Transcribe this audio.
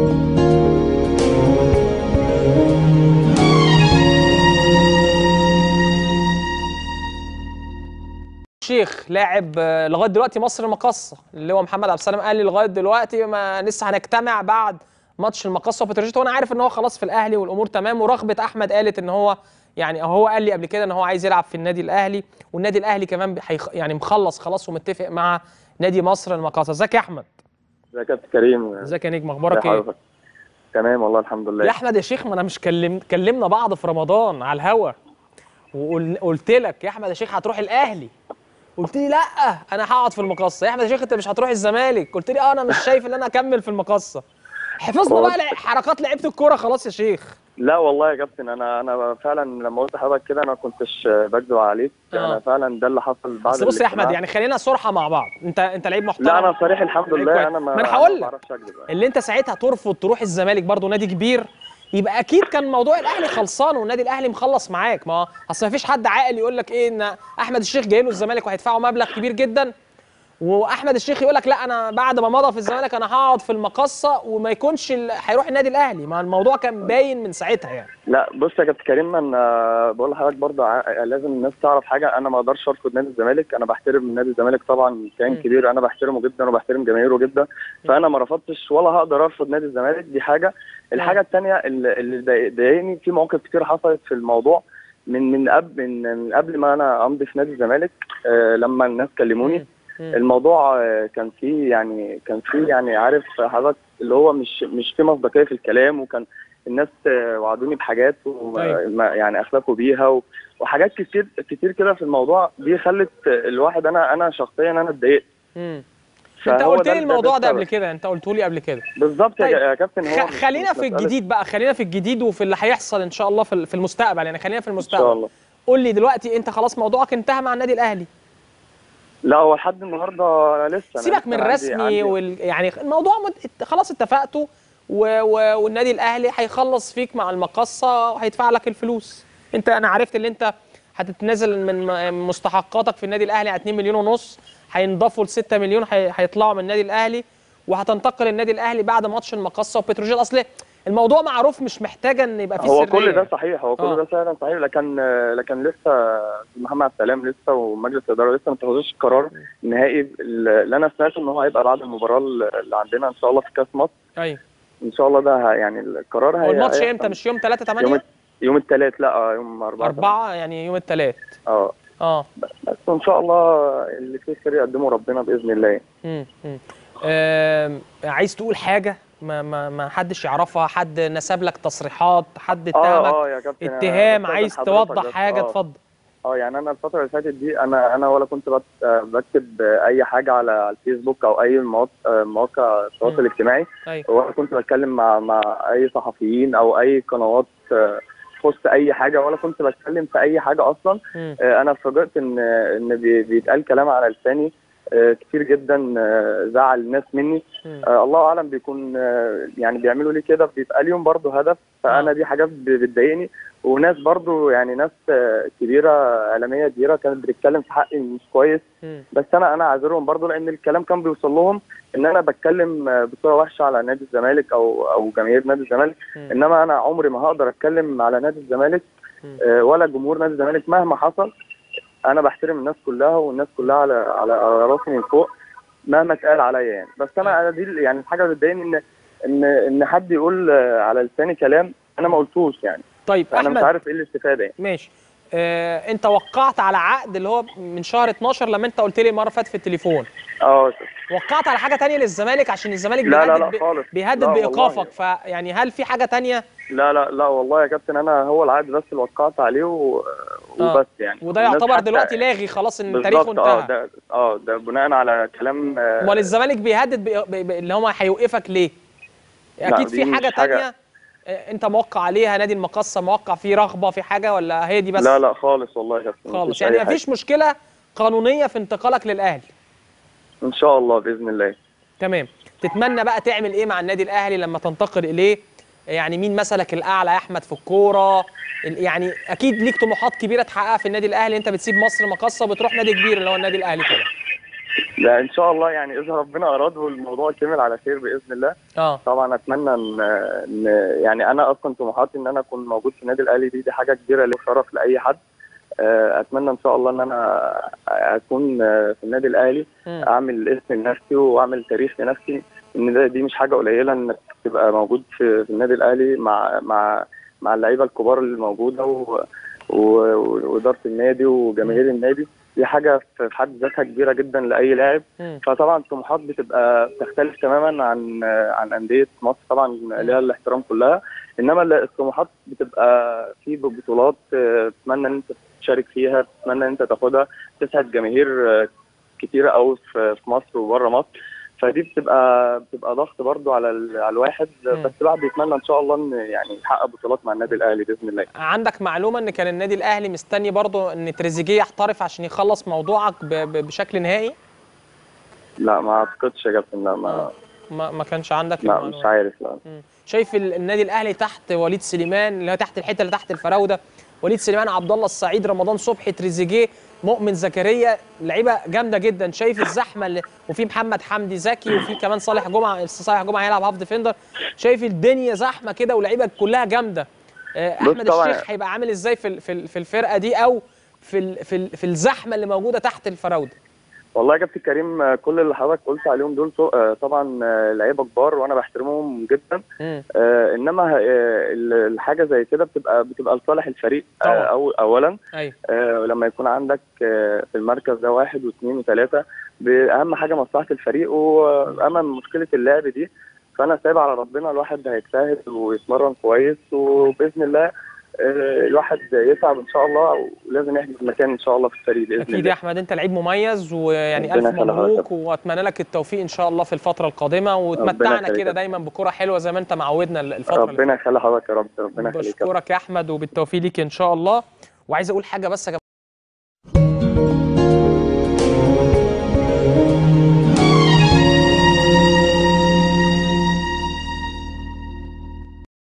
شيخ لاعب آه، لغايه دلوقتي مصر المقصه اللي هو محمد عبد السلام قال لي لغايه دلوقتي ما لسه هنجتمع بعد ماتش المقصه وبتروجيت وانا عارف ان هو خلاص في الاهلي والامور تمام ورغبه احمد قالت ان هو يعني هو قال لي قبل كده ان هو عايز يلعب في النادي الاهلي والنادي الاهلي كمان هيخ- يعني مخلص خلاص ومتفق مع نادي مصر المقاصه ازيك يا احمد ازيك يا كابتن كريم ازيك يا نجم ازي اخبارك ايه حضرتك؟ تمام والله الحمد لله يا احمد يا شيخ ما انا مش كلم كلمنا بعض في رمضان على الهوا وقلت لك يا احمد يا شيخ هتروح الاهلي قلت لي لا انا هقعد في المقصه يا احمد يا شيخ انت مش هتروح الزمالك قلت لي اه انا مش شايف ان انا اكمل في المقصه حفظنا بقى لع- حركات لعيبه الكوره خلاص يا شيخ لا والله يا كابتن انا انا فعلا لما قلت لحضرتك كده انا ما كنتش بكذب عليك آه. انا فعلا ده اللي حصل بعد بس بص يا احمد الاجتماع. يعني خلينا صراحه مع بعض انت انت لعيب محترم لا انا صريح الحمد لعيب لله كويس. انا ما ما انا هقول ما لك بعرفش اكذب يعني. اللي انت ساعتها ترفض تروح الزمالك برضه نادي كبير يبقى اكيد كان موضوع الاهلي خلصان والنادي الاهلي مخلص معاك ما هو اصل ما فيش حد عاقل يقول لك ايه ان احمد الشيخ جاي له الزمالك وهيدفعوا مبلغ كبير جدا واحمد الشيخ يقول لك لا انا بعد ما مضى في الزمالك انا هقعد في المقصه وما يكونش ال- هيروح النادي الاهلي ما الموضوع كان باين من ساعتها يعني لا بص يا كابتن كريم انا بقول لحضرتك برضه ع- لازم الناس تعرف حاجه انا ما اقدرش ارفض نادي الزمالك انا بحترم نادي الزمالك طبعا كيان م. كبير انا بحترمه جدا وبحترم جماهيره جدا فانا ما رفضتش ولا هقدر ارفض نادي الزمالك دي حاجه الحاجه الثانيه اللي اللي ضايق- ضايقني في مواقف كتير حصلت في الموضوع من من قبل من, من قبل ما انا امضي في نادي الزمالك آه لما الناس كلموني مم. مم. الموضوع آه، كان فيه يعني كان فيه يعني عارف حضرتك اللي هو مش مش في مصداقيه في الكلام وكان الناس آه، وعدوني بحاجات أيوة. وما يعني اخلفوا بيها و- وحاجات كتير كتير كده في الموضوع دي خلت الواحد انا انا شخصيا انا اتضايقت مم. انت فهو قلت ده- لي ده- الموضوع ده السبب. قبل كده انت قلته لي قبل كده بالظبط يا طيب، يا كابتن هو خ- مش- خلينا مش في مسألة- الجديد بقى خلينا في الجديد وفي اللي هيحصل ان شاء الله في ال- في المستقبل يعني خلينا في ان المستقبل شاء الله قول لي دلوقتي انت خلاص موضوعك انتهى مع النادي الاهلي لا هو لحد النهارده أنا لسه أنا سيبك لسه من عندي- الرسمي عندي- وال... يعني الموضوع مت... خلاص اتفقتوا و... و... والنادي الاهلي هيخلص فيك مع المقصه وهيدفع لك الفلوس انت انا عرفت ان انت هتتنازل من م- مستحقاتك في النادي الاهلي على 2 مليون ونص هينضافوا ل 6 مليون هي... هيطلعوا من النادي الاهلي وهتنتقل النادي الاهلي بعد ماتش المقصه وبتروجيت اصل الموضوع معروف مش محتاجه ان يبقى فيه هو سريه كل ده صحيح هو كل آه. ده فعلا صحيح لكن لكن لسه محمد عبد السلام لسه ومجلس الاداره لسه ما اتخذوش القرار النهائي اللي انا سمعته ان هو هيبقى بعد المباراه اللي عندنا ان شاء الله في كاس مصر ايوه ان شاء الله ده ه- يعني القرار هو هي- الماتش هيحصل امتى مش يوم 3 يوم 8 الت- يوم الثلاث لا آه، يوم 4 4 يعني يوم الثلاث اه اه بس ان شاء الله اللي فيه خير يقدمه ربنا باذن الله مم. مم. آم، عايز تقول حاجة ما ما ما حدش يعرفها حد نسب لك تصريحات حد اه اتهمك اه يا كابتن أنا اتهام بستأذن عايز حضرتك توضح بس. حاجة آه. اتفضل اه يعني انا الفتره اللي فاتت دي انا انا ولا كنت بت- آه، بكتب آه، اي حاجه على على الفيسبوك او اي مواق- آه، مواقع التواصل مم. الاجتماعي ايوه ولا كنت بتكلم مع مع اي صحفيين او اي قنوات آه، تخص اي حاجه ولا كنت بتكلم في اي حاجه اصلا مم. آه، انا اتفاجئت ان ان بي- بيتقال كلام على لساني آه، كتير جدا آه، زعل الناس مني مم. آه، الله اعلم بيكون آه، يعني بيعملوا لي كده بيبقى ليهم برضه هدف فانا آه. دي حاجات ب- بتضايقني وناس برضه يعني ناس آه، كبيره اعلاميه كبيره كانت بتتكلم في حقي مش كويس مم. بس انا انا عاذرهم برضه لان الكلام كان بيوصل لهم ان انا بتكلم آه، بصوره وحشه على نادي الزمالك او او جماهير نادي الزمالك مم. انما انا عمري ما هقدر اتكلم على نادي الزمالك مم. آه، ولا جمهور نادي الزمالك مهما حصل انا بحترم الناس كلها والناس كلها على على على راسي من فوق مهما اتقال عليا يعني بس انا أنا دي يعني الحاجه اللي بتضايقني ان ان ان حد يقول آه، على لساني كلام انا ما قلتوش يعني طيب انا مش احمد عارف ايه الاستفاده يعني ماشي آه، انت وقعت على عقد اللي هو من شهر 12 لما انت قلت لي مره فاتت في التليفون اه وقعت على حاجه تانية للزمالك عشان الزمالك لا لا بيهدد لا ب- خالص بيهدد لا والله. بايقافك فيعني هل في حاجه تانية لا لا لا والله يا كابتن انا هو العقد بس اللي وقعت عليه و... آه. وبس يعني وده الناس يعتبر حتى- دلوقتي لاغي خلاص ان تاريخه بالظبط اه انتهى ده اه ده بناء على كلام آه، امال الزمالك بيهدد بي... بي... بي... اللي هم هيوقفك ليه؟ اكيد دي في مش حاجه حاجة- تانية آه، انت موقع عليها نادي المقصه موقع فيه رغبه في حاجه ولا هي دي بس لا لا خالص والله يا كابتن خالص مفيش يعني أي مفيش مشكله قانونيه في انتقالك للاهلي حاجة. ان شاء الله باذن الله تمام تتمنى بقى تعمل ايه مع النادي الاهلي لما تنتقل اليه يعني مين مثلك الاعلى يا احمد في الكوره ال- يعني اكيد ليك طموحات كبيره تحققها في النادي الاهلي انت بتسيب مصر مقصه وبتروح نادي كبير اللي هو النادي الاهلي كده لا ان شاء الله يعني اذا ربنا اراد والموضوع كمل على خير باذن الله اه طبعا اتمنى ان ان يعني انا اصلا طموحاتي ان انا اكون موجود في النادي الاهلي دي دي حاجه كبيره لي وشرف لاي حد آه، اتمنى ان شاء الله ان انا اكون آه، في النادي الاهلي مم. اعمل اسم لنفسي واعمل تاريخ لنفسي ان ده دي مش حاجه قليله انك تبقى موجود في, في النادي الاهلي مع مع مع اللعيبه الكبار اللي موجوده و- و- واداره النادي وجماهير النادي دي حاجه في في حد ذاتها كبيره جدا لاي لاعب مم. فطبعا الطموحات بتبقى بتختلف تماما عن عن انديه مصر طبعا ليها الاحترام كلها انما الطموحات بتبقى في بطولات آه، تتمنى ان انت تشارك فيها تتمنى ان انت تاخدها تسعد جماهير آه، كتيره قوي في في مصر وبره مصر فدي بتبقى بتبقى ضغط برضو على ال- على الواحد مم. بس الواحد بيتمنى ان شاء الله ان يعني يحقق بطولات مع النادي الاهلي باذن الله عندك معلومه ان كان النادي الاهلي مستني برضو ان تريزيجيه يحترف عشان يخلص موضوعك ب- ب- بشكل نهائي لا ما اعتقدش يا كابتن لا ما ما, ما كانش عندك لا المعلومة. مش عارف لا مم. شايف ال- النادي الاهلي تحت وليد سليمان اللي هو تحت الحته اللي تحت الفراوده وليد سليمان عبد الله السعيد رمضان صبحي تريزيجيه مؤمن زكريا لعيبه جامده جدا شايف الزحمه اللي وفي محمد حمدي زكي وفي كمان صالح جمعه صالح جمعه هيلعب هاف ديفندر شايف الدنيا زحمه كده ولعيبه كلها جامده آه، بص احمد طبعاً- الشيخ هيبقى عامل ازاي في ال- في ال- في الفرقه دي او في ال- في ال- في الزحمه اللي موجوده تحت الفراوده والله يا كابتن كريم آه، كل اللي حضرتك قلت عليهم دول تو- آه، طبعا آه، لعيبه كبار وانا بحترمهم جدا مم. آه، انما آه، ال- الحاجه زي كده بتبقى بتبقى لصالح الفريق آه، طبعاً. أو اولا ايوه آه، لما يكون عندك آه، في المركز ده واحد واثنين وثلاثه اهم حاجه مصلحه الفريق وامام مشكله اللعب دي فانا سايب على ربنا الواحد هيجتهد ويتمرن كويس وباذن الله آه، الواحد يتعب ان شاء الله ولازم يحجز مكان ان شاء الله في الفريق باذن اكيد الله يا احمد انت لعيب مميز ويعني ربنا الف يخليك. مبروك واتمنى لك التوفيق ان شاء الله في الفتره القادمه وتمتعنا يخليك. كده دايما بكره حلوه زي ما انت معودنا الفتره اللي ربنا يخلي حضرتك يا رب ربنا يخليك يا رب. بشكرك يا احمد وبالتوفيق ليك ان شاء الله وعايز اقول حاجه بس يا جماعه